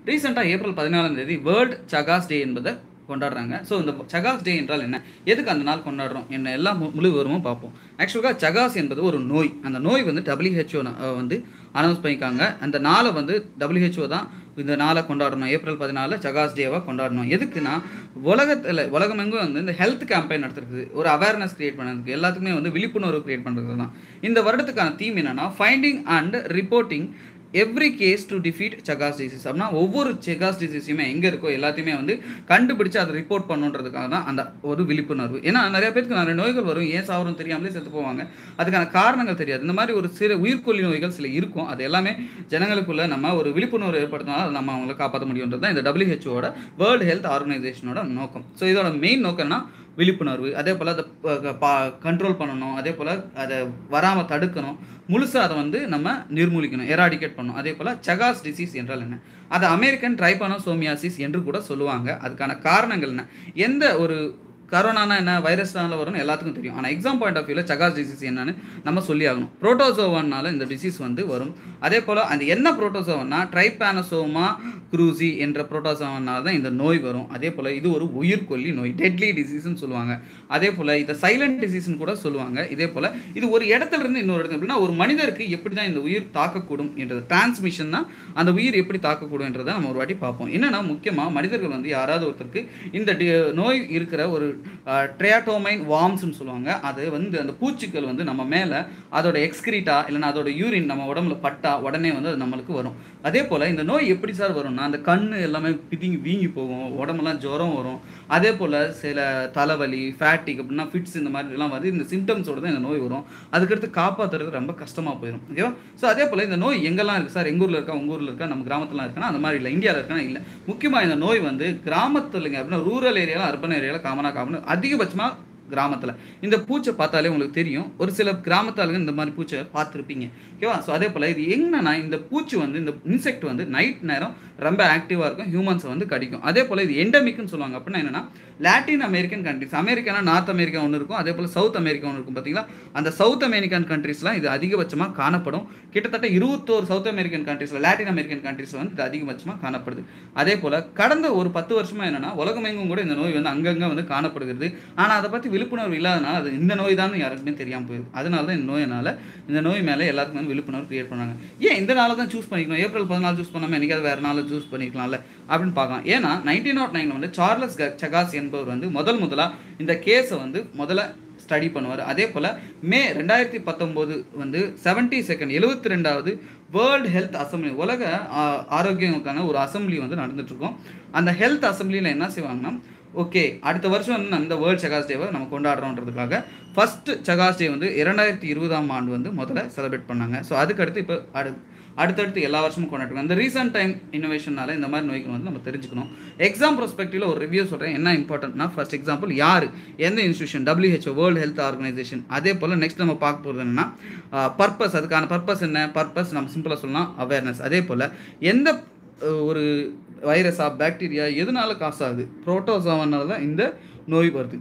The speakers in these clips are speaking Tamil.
ரீசெண்டாக ஏப்ரல் பதினாலாம் தேதி வேர்ல்டு சகாஸ் டே என்பதை கொண்டாடுறாங்க ஸோ இந்த சகாஸ் டே என்றால் என்ன எதுக்கு அந்த நாள் கொண்டாடுறோம் என்ன எல்லா மு- முழு விவரமும் பார்ப்போம் ஆக்சுவலாக சகாஸ் என்பது ஒரு நோய் அந்த நோய் வந்து WHO ந- அஹ் வந்து அனௌன்ஸ் பண்ணியிருக்காங்க அந்த நாளை வந்து WHO தான் இந்த நாளை கொண்டாடணும் ஏப்ரல் பதினாலில் சகாஸ் டேவாக கொண்டாடணும் எதுக்குன்னா உலகத்தில் உலகமெங்கும் வந்து இந்த ஹெல்த் கேம்பெயின் நடத்துறது ஒரு அவேர்னஸ் கிரியேட் பண்ணுறதுக்கு எல்லாத்துக்குமே வந்து விழிப்புணர்வு கிரியேட் பண்ணுறது தான் இந்த வருடத்துக்கான தீம் என்னன்னா finding and reporting every case to defeat Chagas disease அப்படின்னா ஒவ்வொரு செகாஸ் டிசீஸுமே எங்கே இருக்கோ எல்லாத்தையுமே வந்து கண்டுபிடிச்சு அதை ரிப்போர்ட் பண்ணுன்றதுக்காக தான் அந்த ஒரு விழிப்புணர்வு ஏன்னா நிறைய பேருக்கு நிறைய நோய்கள் வரும் ஏன் சாவரும் தெரியாமலே செத்து போவாங்க அதுக்கான காரணங்கள் தெரியாது இந்த மாதிரி ஒரு சில உயிர்கொல்லி நோய்கள் சில இருக்கும் அது எல்லாமே ஜனங்களுக்குள்ள நம்ம ஒரு விழிப்புணர்வு ஏற்படுத்தினாலும் அதை நம்ம அவங்களை காப்பாற்ற முடியுன்றது தான் இந்த டபிள்யூஹெச்ஓட வேர்ல்டு ஹெல்த் ஆர்கனைசேஷனோட நோக்கம் ஸோ இதோட மெயின் நோக்கம்னா விழிப்புணர்வு அதே போல் அதை கண்ட்ரோல் பண்ணணும் அதே போல் அதை வராமல் தடுக்கணும் முழுசாக அதை வந்து நம்ம நிர்மூலிக்கணும் எராடிகேட் பண்ணணும் அதே போல் சகாஸ் டிசீஸ் என்றால் என்ன அது அமெரிக்கன் ட்ரைபானோசோமியாசிஸ் என்று கூட சொல்லுவாங்க அதுக்கான காரணங்கள் என்ன எந்த ஒரு கரோனானா என்ன வைரஸ்னால வரும்னு எல்லாத்துக்கும் தெரியும் ஆனால் எக்ஸாம் பாயிண்ட் ஆஃப் வியூவில் சகாஸ் டிசீஸ் என்னன்னு நம்ம சொல்லி ஆகணும் புரோட்டோசோவானால இந்த டிசீஸ் வந்து வரும் அதே போல் அந்த என்ன புரோட்டோசோவன்னா ட்ரைபானசோமா குரூசி என்ற புரோட்டோசோவனால தான் இந்த நோய் வரும் அதே போல் இது ஒரு உயிர்கொல்லி நோய் டெட்லி டிசீஸ்னு சொல்லுவாங்க அதே போல் இதை சைலண்ட் டிசீஸ்னு கூட சொல்லுவாங்க இதே போல் இது ஒரு இடத்துல இருந்து இன்னொரு இடத்துல எப்படின்னா ஒரு மனிதருக்கு எப்படி தான் இந்த உயிர் தாக்கக்கூடும் என்றது டிரான்ஸ்மிஷன் தான் அந்த உயிர் எப்படி தாக்கக்கூடும் என்றதை நம்ம ஒரு வாட்டி பார்ப்போம் என்னன்னா முக்கியமாக மனிதர்கள் வந்து யாராவது ஒருத்தருக்கு இந்த டி- நோய் இருக்கிற ஒரு ட்ரையாட்டோமைன் வார்ம்ஸ்னு சொல்லுவாங்க அது வந்து அந்த பூச்சிகள் வந்து நம்ம மேலே அதோட எக்ஸ்கிரீட்டா இல்லைன்னா அதோட யூரின் நம்ம உடம்புல பட்டா உடனே வந்து அது நம்மளுக்கு வரும் அதே போல் இந்த நோய் எப்படி சார் வரும்னா அந்த கண்ணு எல்லாமே பிதிங்கி வீங்கி போகும் உடம்பெல்லாம் ஜுரம் வரும் அதே போல் சில தலைவலி ஃபேட்டிக் அப்படின்னா ஃபிட்ஸ் இந்த மாதிரி எல்லாம் வந்து இந்த சிம்டம்ஸோட தான் இந்த நோய் வரும் அதுக்கடுத்து காப்பாற்றுறது ரொம்ப கஷ்டமாக போயிடும் ஓகேவா ஸோ அதே போல் இந்த நோய் எங்கெல்லாம் இருக்குது சார் எங்கள் ஊரில் இருக்கா உங்கள் ஊரில் இருக்கா நம்ம கிராமத்துலாம் இருக்கா அந்த மாதிரி இல்லை இந்தியாவில் இருக்கா இல்லை முக்கியமாக இந்த நோய் வந்து கிராமத்துலங்க அப்படின்னா ரூரல் ஏரியாவில் அர்பன் ஏரியாவில் காமனாக காமன் அதிகபட்சமாக கிராமத்தில் இந்த பூச்சை பார்த்தாலே உங்களுக்கு தெரியும் ஒரு சில கிராமத்தாளுங்க இந்த மாதிரி பூச்சை பார்த்துருப்பீங்க ஓகேவா ஸோ அதே போல் இது என்னன்னா இந்த பூச்சி வந்து இந்த இன்செக்ட் வந்து நைட் நேரம் ரொம்ப ஆக்டிவாக இருக்கும் ஹியூமன்ஸை வந்து கடிக்கும் அதே போல் இது எண்டமிக்னு சொல்லுவாங்க அப்படின்னா என்னன்னா லாட்டின் அமெரிக்கன் கண்ட்ரிஸ் அமெரிக்கானா நார்த் அமெரிக்கா ஒன்று இருக்கும் அதே போல் சவுத் அமெரிக்கா ஒன்று இருக்கும் பார்த்தீங்களா அந்த சவுத் அமெரிக்கன் கண்ட்ரீஸ்லாம் இது அதிகபட்சமாக காணப்படும் கிட்டத்தட்ட இருபத்தோரு சவுத் அமெரிக்கன் கண்ட்ரீஸில் லாட்டின் அமெரிக்கன் கண்ட்ரீஸில் வந்து இது அதிகபட்சமாக காணப்படுது அதே போல் கடந்த ஒரு பத்து வருஷமாக என்னன்னா உலகமெங்கும் கூட இந்த நோய் வந்து அங்கங்கே வந்து காணப்படுகிறது ஆனால் அதை பற்றி விழிப்புணர்வு இல்லாதனால அது இந்த நோய் தான் யாருக்குமே தெரியாமல் போயிடுது அதனால தான் இந்த நோயினால இந்த நோய் மேலே எல்லாருக்கும் வந்து விழிப்புணர்வு கிரியேட் பண்ணாங்க ஏன் இந்த நாளை தான் சூஸ் பண்ணிக்கணும் ஏப்ரல் பதினாலு சூஸ் பண்ணாமல் என்னைக்காவது வேறு நாளில் சூஸ் பண்ணிக்கலாம்ல அப்படின்னு பார்க்கலாம் ஏன்னா நைன்டீன் நாட் நைன் வந்து சார்லஸ் க- சகாஸ் என்பவர் வந்து முதல் முதலாக இந்த கேஸை வந்து முதல்ல ஸ்டடி பண்ணுவார் அதே போல் மே ரெண்டாயிரத்தி பத்தொம்போது வந்து செவன்ட்டி செகண்ட் எழுபத்தி ரெண்டாவது வேர்ல்டு ஹெல்த் அசம்பிளி உலக ஆ, ஆரோக்கியங்களுக்கான ஒரு அசம்பிளி வந்து நடந்துட்டு இருக்கும் அந்த ஹெல்த் அசம்பிளியில் என்ன செய்வாங்கன்னா ஓகே அடுத்த வருஷம் வந்து நம்ம இந்த வேர்ல்ட் சகாஸ் டேவை நம்ம கொண்டாடுறோன்றதுக்காக ஃபர்ஸ்ட் சகாஸ் டே வந்து இரண்டாயிரத்தி இருபதாம் ஆண்டு வந்து முதல்ல செலிப்ரேட் பண்ணாங்க ஸோ அதுக்கடுத்து இப்போ அடு அடுத்தடுத்து எல்லா வருஷமும் கொண்டாடுறோம் இந்த ரீசன்ட் டைம் இன்னோவேஷனால இந்த மாதிரி நோய்கள் வந்து நம்ம தெரிஞ்சுக்கணும் எக்ஸாம் ப்ரோஸ்பெக்டிவ்ல ஒரு ரிவ்யூ சொல்கிறேன் என்ன இம்பார்ட்டன்ட்னா ஃபர்ஸ்ட் எக்ஸாம்பிள் யார் எந்த institution WHO world health organisation அதே போல் நெக்ஸ்ட் நம்ம பார்க்க போகிறது என்னன்னா பர்பஸ் அதுக்கான பர்பஸ் என்ன பர்பஸ் நம்ம சிம்பிளாக சொல்லலாம் அவேர்னஸ் அதே போல் எந்த அஹ், ஒரு வைரஸா பாக்டீரியா எதனால காசு ஆகுது புரோட்டோசோவனால தான் இந்த நோய் வருது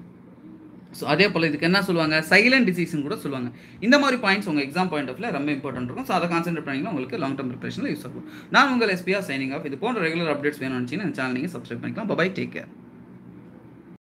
ஸோ அதே போல் இதுக்கு என்ன சொல்லுவாங்க சைலண்ட் டிசீஸ்னு கூட சொல்லுவாங்க இந்த மாதிரி பாயிண்ட்ஸ் உங்கள் எக்ஸாம் பாயிண்ட் ஆஃப்ல ரொம்ப இம்பார்ட்டன்ட் இருக்கும் ஸோ அதை கான்சென்ட்ரேட் பண்ணிங்கன்னா உங்களுக்கு லாங் டர்ம் ப்ரிப்பரேஷனில் யூஸ் ஆகும் நான் உங்கள் எஸ்பிஆர் சைனிங் ஆஃப் இது போன்ற ரெகுலர் அப்டேட்ஸ் வேணும்னு நினச்சிங்கன்னா இந்த சேனல் நீங்கள் சப்ஸ்கிரைப் பண்ணிக்கலாம் பை டேக் கேர்